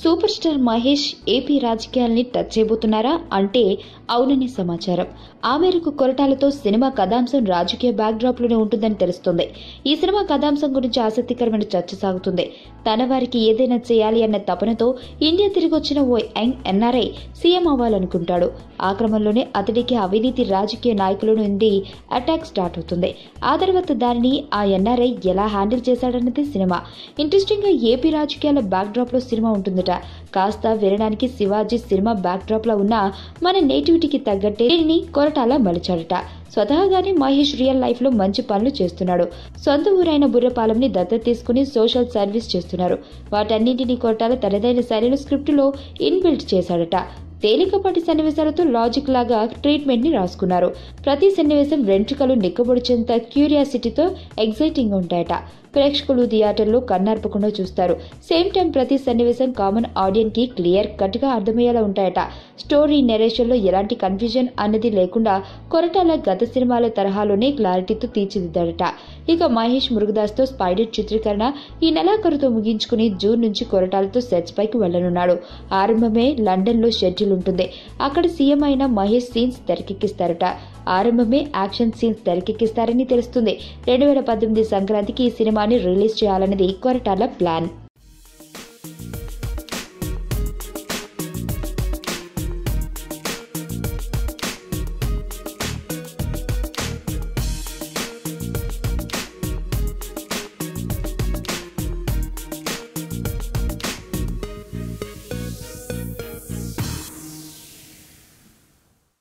super star Mahesh AP రాజకీయాల్ని touch చేయబోతున్నారా అంటే అవునని సమాచారం ఆ మేరకు కొరటాలతో సినిమా కథాంశం రాజకీయ బ్యాక్డ్రాప్ లోనే ఉంటుందని తెలుస్తుంది ఈ సినిమా కథాంశం గురించి ఆసక్తికరమైన చర్చ సాగుతుంది తన వారికి ఏదైనా చేయాలి అన్న తపనతో ఇండియా తిరిగి వచ్చిన ఓ యంగ్ ఎన్ఆర్ఐ సీఎం అవ్వాలనుకుంటాడు ఆ క్రమంలోనే అతడికి అవినీతి రాజకీయ నాయకుల నుండి అటాక్ స్టార్ట్ అవుతుంది ఆ తర్వాత దానిని ఆ ఎన్ఆర్ఐ ఎలా హ్యాండిల్ చేశాడన్నది సినిమా ఇంట్రెస్టింగ్ గా ఏపీ రాజకీయాల బ్యాక్డ్రాప్ లో సినిమా ఉంటుందట కాస్త వినడానికి శివాజీ సినిమా బ్యాక్డ్రాప్ లో ఉన్న మన నేటివిటీకి తగ్గట్టే దీనిని కొరటాల మలిచాడట స్వతహాగానే మహేష్ రియల్ లైఫ్ లో మంచి పనులు చేస్తున్నాడు సొంత ఊరైన బుర్రపాలెంని దత్తత తీసుకుని సోషల్ సర్వీస్ చేస్తున్నారు వాటన్నింటినీ కొరటాల తనదైన శైలిలో స్క్రిప్టులో ఇన్బిల్ట్ చేశాడట తేలికపాటి సన్నివేశాలతో లాజిక్ లాగా ట్రీట్మెంట్ ని రాసుకున్నారు ప్రతి సన్నివేశం వెంట్రుకలు నిక్కబొడిచేంత క్యూరియాసిటీతో ఎగ్జైటింగ్ గా ఉంటాయట ప్రేక్షకులు థియేటర్లో కన్నార్పకుండా చూస్తారు సేమ్ టైం ప్రతి సన్నివేశం కామన్ ఆడియన్ కి క్లియర్ కట్ గా అర్థమయ్యేలా ఉంటాయట స్టోరీ నెరేషన్ లో ఎలాంటి కన్ఫ్యూజన్ అన్నది లేకుండా కొరటాల గత సినిమాల తరహాలోనే క్లారిటీతో తీర్చిదిద్దాడట ఇక మహేష్ మురుగదాస్ తో స్పైడర్ చిత్రీకరణ ఈ నెలాఖరుతో ముగించుకుని జూన్ నుంచి కొరటాలతో సెట్స్ పైకి వెళ్లనున్నాడు ఆరంభమే లండన్ లో షెడ్యూల్ ఉంటుంది అక్కడ సీఎం అయిన మహేష్ సీన్స్ తెరకెక్కిస్తారట ఆరంభమే యాక్షన్ సీన్స్ తెరకెక్కిస్తారని తెలుస్తుంది రెండు వేల పద్దెనిమిది సంక్రాంతికి ఈ సినిమాని రిలీజ్ చేయాలన్నది కొరటాల ప్లాన్